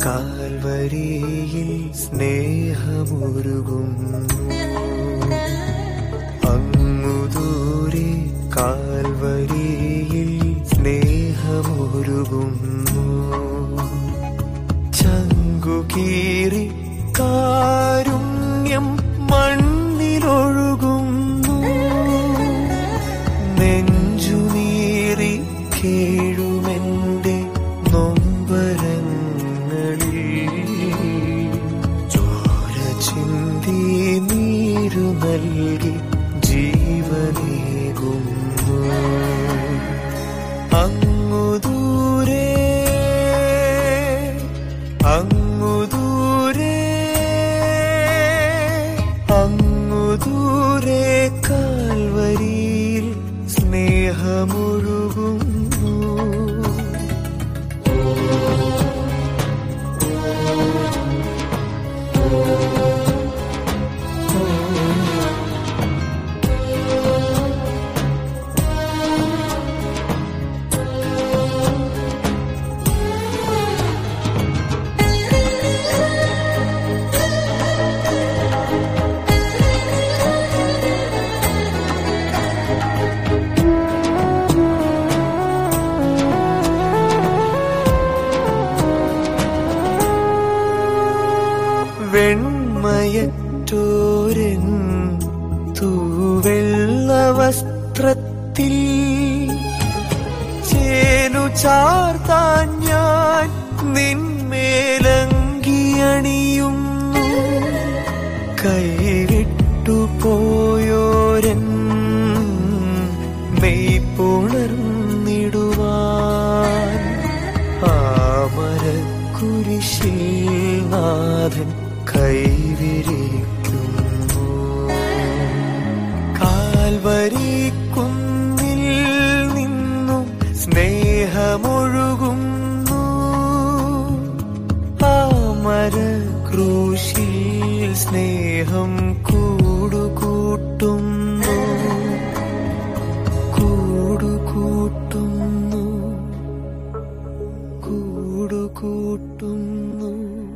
കാൽവരിയിൽ സ്നേഹമൊരുകുന്നു അങ്ങു ദൂരെ കാൽവരിയിൽ സ്നേഹമൊരുകുന്നു ചങ്കുകീറി കാരുണ്യം മണ്ണിലൊഴുകുന്നു നെഞ്ചുനീറി കേഴുമെന്റെ നൊമ്പരങ്ങളിൽ ചോര ചിന്തി നീരു നൽകി ജീവനേകുന്നു അങ്ങു ദൂരെ അങ്ങു ദൂരെ അങ്ങു ദൂരെ കാൽവരിയിൽ സ്നേഹമൊഴുകുന്നു വെണ്മയറ്റോരൻ തൂവെള്ള വസ്ത്രത്തിൽ ചേലു ചാർത്താൻ ഞാൻ നിന്മേലങ്കിയണിയുന്നു കൈവിട്ടു പോയോരൻ മെയ്പുണർന്നിടുവാൻ ആമരക്കുരിശിൽ നാഥൻ കൈവിരിക്കുന്നു കാൽവരി കുന്നിൽ നിന്നും സ്നേഹമൊഴുകുന്നു ആമര ക്രൂശിൽ സ്നേഹം കൂടുകൂട്ടുന്നു കൂടുകൂട്ടുന്നു കൂടുകൂട്ടുന്നു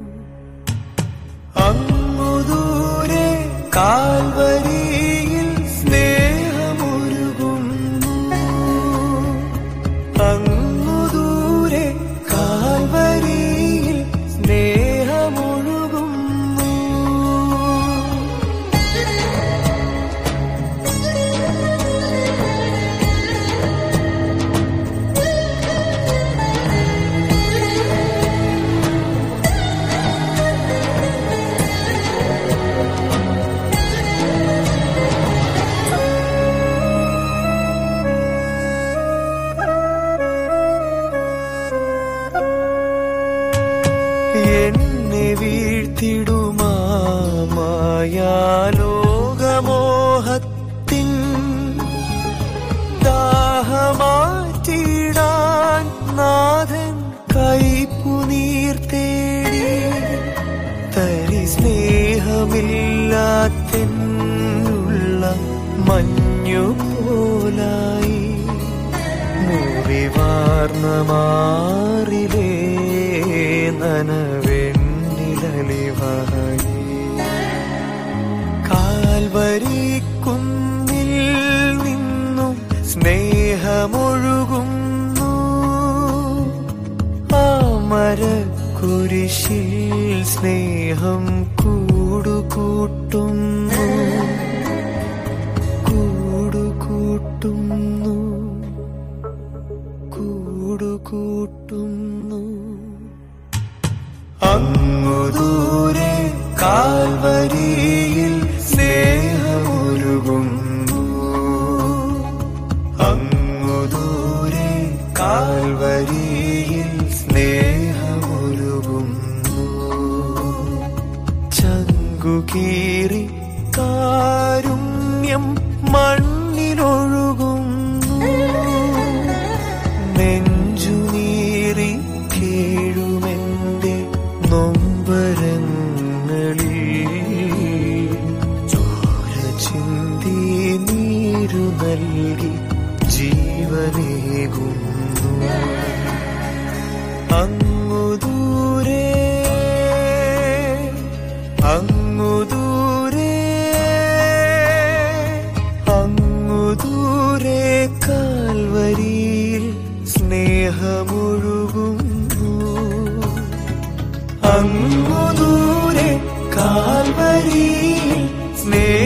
അങ്ങു ദൂരെ കാൽവരിയിൽ സ്നേഹമൊരുകുന്നു അങ്ങു ദൂരെ കാൽവരിയിൽ സ്നേഹമൊഴുകുന്നു എന്നെ വീഴ്ത്തിടുമായാലോകമോഹത്തിൻ ദാഹമാറ്റിടാൻ നാഥൻ കൈപ്പുനീർ തേടി തരി സ്നേഹമില്ലാത്തെന്നുള്ള മഞ്ഞു പോലായി മുറിവാർന്ന മാറിലേ നനവെണ്ണിലലിവായി കാൽവരി കുന്നിൽ നിന്നും സ്നേഹമൊഴുകുന്നു ആമര കുരിശിൽ സ്നേഹം കൂടുകൂട്ടുന്നു കൂടുകൂട്ടുന്നു കൂടുകൂട്ടുന്നു അങ്ങു ദൂരെ കാൽവരിയിൽ സ്നേഹമൊരുകുന്നു അങ്ങു ദൂരെ കാൽവരിയിൽ സ്നേഹമൊരുകുന്നു ചങ്കുകീറി കാരുണ്യം മണ്ണിലൊഴുകുന്നു നെഞ്ചുനീറി കേഴുമെന്റെ നൊമ്പരങ്ങളിൽ ചോര ചിന്തി നീരു നൽകി ജീവനേകുന്നു അങ്ങു ദൂരെ അങ്ങു ദൂരെ കാൽവരിയിൽ സ്നേഹ